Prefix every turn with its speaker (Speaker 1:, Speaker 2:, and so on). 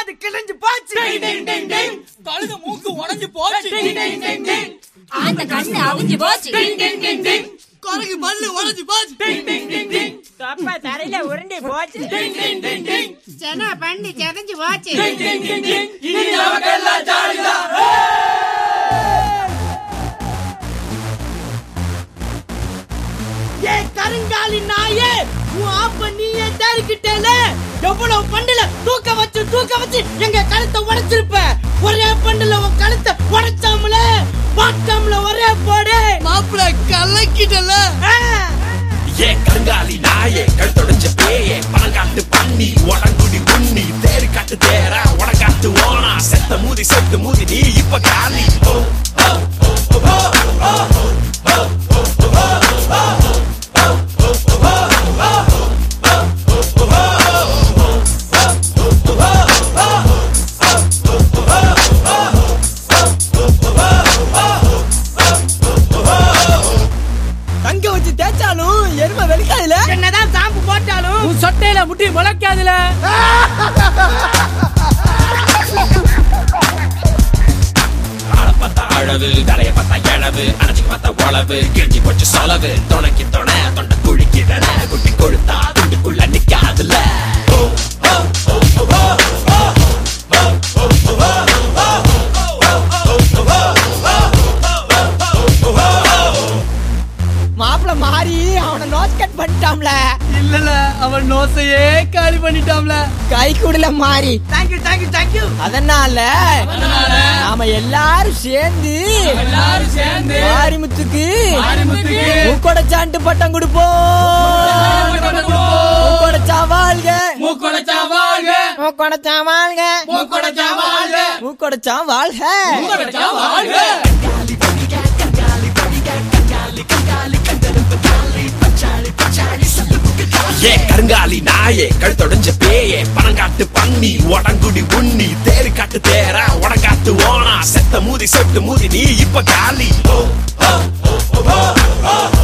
Speaker 1: காது கிழிஞ்சு போச்சு
Speaker 2: கழுத மூக்கு உடைஞ்சு போச்சு
Speaker 3: அந்த கண்ணு அவிஞ்சு போச்சு
Speaker 2: கரகு பல்லு உடைஞ்சு போச்சு
Speaker 1: தொப்பை தரையில உருண்டி போச்சு
Speaker 3: செனா பண்ணி செதஞ்சு போச்சு
Speaker 2: இனி நமக்கெல்லாம் ஜாலிதான்
Speaker 1: ஏ கருங்காலி நாயே உன் ஆப்ப நீயே தேடிக்கிட்டேல எவ்வளவு பண்டுல தூக்க வச்சு தூக்க வச்சு எங்க கழுத்தை உடைச்சிருப்ப ஒரே பண்டுல உன் கழுத்தை உடைச்சாமல பார்க்காமல ஒரே போடு
Speaker 2: மாப்பிள கலக்கிட்டல
Speaker 1: ஆ.
Speaker 4: ஏ கருங்காலி நாயே கழுத்தொடைஞ்ச பேயே பணங்காட்டு பண்ணி உடங்குடி உண்ணி தேரு காட்டு தேர உடங்காட்டு ஓனா செத்த மூதி செத்து மூதி நீ இப்ப காலி ஓ, ஓ, ஓ, ஓ, ஓ, ஓ, ஓ, ஓ,
Speaker 2: தங்க வச்சு தேய்ச்சாலும் எருமை வெளிக்காதுல
Speaker 1: என்னதான் சாம்பு போட்டாலும்
Speaker 2: உன் சொட்டையில முட்டி முளைக்காதுல
Speaker 4: ஆளை பார்த்தா அழகு தலைய பார்த்தா எழவு அணைச்சிக்கு பார்த்தா உழவு கிழிஞ்சி போச்சு சொலவு துணைக்கு துணை தொண்டை குழிக்கு வென குட்டி கொழுத்தா துண்டுக்குள்ள நிக்காதுல ஓ, ஓ, ஓ, ஓ, ஓ,
Speaker 2: மாப்பிள மாறி அவனை நோஸ் கட் பண்ணிட்டாம்ல இல்லல அவன் நோசையே காலி பண்ணிட்டாம்ல கை கூடல மாறி
Speaker 1: தேங்க்யூ தேங்க்யூ தேங்க்யூ
Speaker 2: அதனால நாம எல்லாரும் சேர்ந்து
Speaker 5: எல்லாரும் சேர்ந்து
Speaker 2: மாரிமுத்துக்கு
Speaker 5: மாரிமுத்துக்கு
Speaker 2: மூக்கொடைச்சான்ட்டு பட்டம் கொடுப்போம் மூக்கொடைச்சா வாழ்க
Speaker 5: மூக்கொடைச்சா வாழ்க
Speaker 2: மூக்கொடைச்சா வாழ்க
Speaker 5: மூக்கொடைச்சா வாழ்க
Speaker 2: மூக்கொடைச்சா வாழ்க
Speaker 5: மூக்கொடைச்சா வாழ்க
Speaker 4: ஏ கருங்காலி நாயே கழுத்தொடைஞ்ச பேயே பணங்காட்டு பண்ணி உடங்குடி உண்ணி தேரு காட்டு தேர உடங்காட்டு ஓனா செத்த மூதி செட்டு மூதி நீ இப்ப காலி ஓ, ஓ, ஓ, ஓ, ஓ,